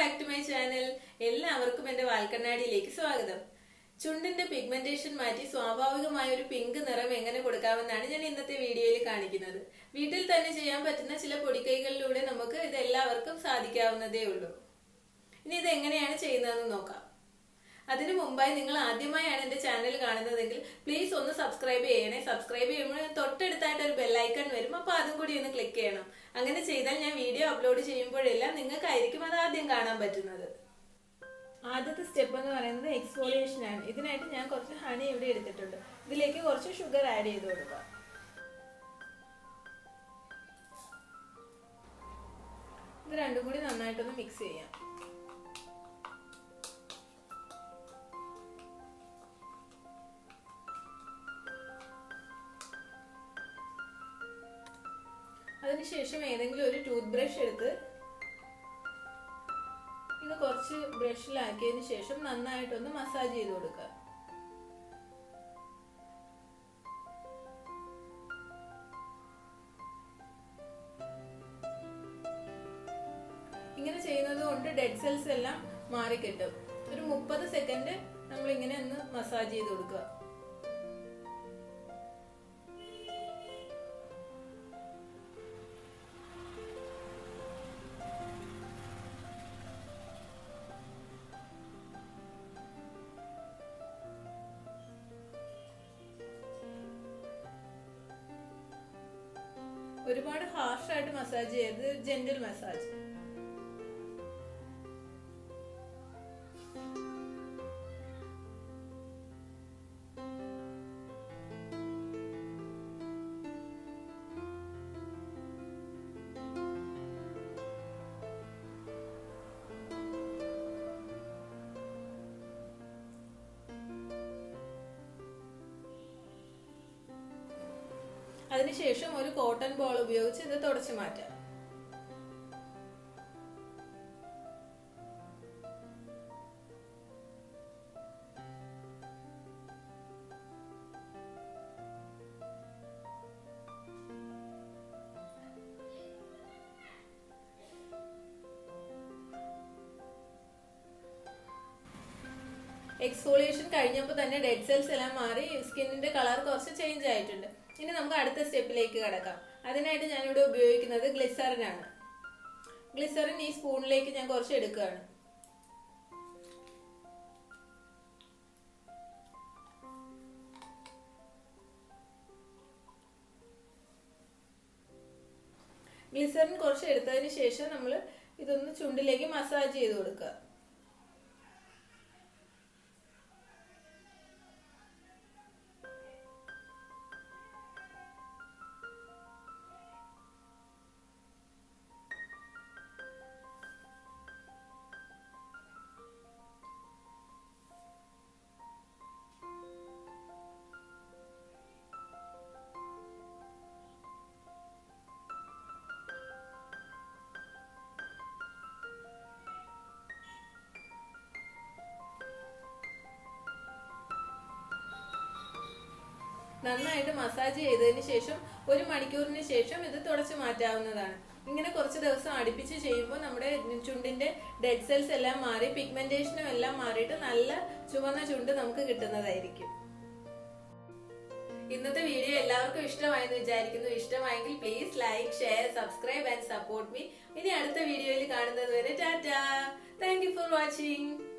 back to my channel എല്ലാവർക്കും എന്റെ വാൽക്കണ്ണാടിയിലേക്ക് സ്വാഗതം ചുണ്ടിന്റെ പിഗ്മെന്റേഷൻ മാറ്റി സ്വാഭാവികമായ ഒരു പിങ്ക് നിറം എങ്ങനെ കൊടുക്കാമെന്നാണ് ഞാൻ ഇന്നത്തെ വീഡിയോയിൽ കാണിക്കുന്നത് വീട്ടിൽ തന്നെ ചെയ്യാൻ പറ്റുന്ന ചില പൊടിക്കൈകളിലൂടെ നമുക്ക് ഇത് എല്ലാവർക്കും സാധിക്കാവുന്നതേ ഉള്ളൂ ഇനി ഇത് എങ്ങനെയാണ് ചെയ്യുന്നതെന്ന് നോക്കാം അതിനു മുമ്പായി നിങ്ങൾ ആദ്യമായാണ് എന്റെ ചാനൽ കാണുന്നതെങ്കിൽ പ്ലീസ് ഒന്ന് സബ്സ്ക്രൈബ് ചെയ്യണേ സബ്സ്ക്രൈബ് ചെയ്യുമ്പോൾ തൊട്ടടുത്തായിട്ട് ഒരു ബെല്ലൈക്കൺ വരും അപ്പൊ അതും കൂടി ഒന്ന് ക്ലിക്ക് ചെയ്യണം അങ്ങനെ ചെയ്താൽ ഞാൻ വീഡിയോ അപ്ലോഡ് ചെയ്യുമ്പോഴെല്ലാം നിങ്ങൾക്കായിരിക്കും അത് ആദ്യം കാണാൻ പറ്റുന്നത് ആദ്യത്തെ സ്റ്റെപ്പ് എന്ന് പറയുന്നത് എക്സ്ഫോളിയേഷൻ ആണ് ഇതിനായിട്ട് ഞാൻ കുറച്ച് ഹണി ഇവിടെ എടുത്തിട്ടുണ്ട് ഇതിലേക്ക് കുറച്ച് ഷുഗർ ആഡ് ചെയ്ത് കൊടുക്കുക ഇത് രണ്ടും കൂടി നന്നായിട്ടൊന്ന് മിക്സ് ചെയ്യാം അതിനുശേഷം ഏതെങ്കിലും ഒരു ടൂത്ത് ബ്രഷ് എടുത്ത് ഇത് കുറച്ച് ബ്രഷിലാക്കിയതിന് ശേഷം നന്നായിട്ടൊന്ന് മസാജ് ചെയ്ത് കൊടുക്കുക ഇങ്ങനെ ചെയ്യുന്നത് കൊണ്ട് ഡെഡ് സെൽസ് എല്ലാം മാറിക്കിട്ടും ഒരു മുപ്പത് സെക്കൻഡ് നമ്മൾ ഇങ്ങനെ ഒന്ന് മസാജ് ചെയ്ത് കൊടുക്കുക ഒരുപാട് ഹാർഷ് ആയിട്ട് മസാജ് ചെയ്യരുത് ജെന്റിൽ മസാജ് അതിനുശേഷം ഒരു കോട്ടൺ ബോൾ ഉപയോഗിച്ച് ഇത് തുടച്ചു മാറ്റാം എക്സ്ഫോളിയേഷൻ കഴിഞ്ഞപ്പോൾ തന്നെ ഡെഡ് സെൽസ് എല്ലാം മാറി സ്കിന്നിന്റെ കളർ കുറച്ച് ചേഞ്ച് ആയിട്ടുണ്ട് ഇനി നമുക്ക് അടുത്ത സ്റ്റെപ്പിലേക്ക് കിടക്കാം അതിനായിട്ട് ഞാനിവിടെ ഉപയോഗിക്കുന്നത് ഗ്ലിസറിൻ ആണ് ഗ്ലിസറിൻ ഈ സ്പൂണിലേക്ക് ഞാൻ കുറച്ച് എടുക്കുകയാണ് ഗ്ലിസറിൻ കുറച്ച് എടുത്തതിന് ശേഷം നമ്മൾ ഇതൊന്ന് ചുണ്ടിലേക്ക് മസാജ് ചെയ്ത് കൊടുക്കുക നന്നായിട്ട് മസാജ് ചെയ്തതിന് ശേഷം ഒരു മണിക്കൂറിന് ശേഷം ഇത് തുടച്ചു മാറ്റാവുന്നതാണ് ഇങ്ങനെ കുറച്ച് ദിവസം അടുപ്പിച്ച് ചെയ്യുമ്പോൾ നമ്മുടെ ചുണ്ടിന്റെ ഡെഡ് സെൽസ് എല്ലാം മാറി പിഗ്മെന്റേഷനും എല്ലാം മാറിയിട്ട് നല്ല ചുവന്ന ചുണ്ട് നമുക്ക് കിട്ടുന്നതായിരിക്കും ഇന്നത്തെ വീഡിയോ എല്ലാവർക്കും ഇഷ്ടമായെന്ന് വിചാരിക്കുന്നു ഇഷ്ടമായെങ്കിൽ please like share subscribe and support me ഇനി അടുത്ത വീഡിയോയിൽ കാണുന്നത് വരെ ടാറ്റാ താങ്ക് യു ഫോർ വാച്ചിങ്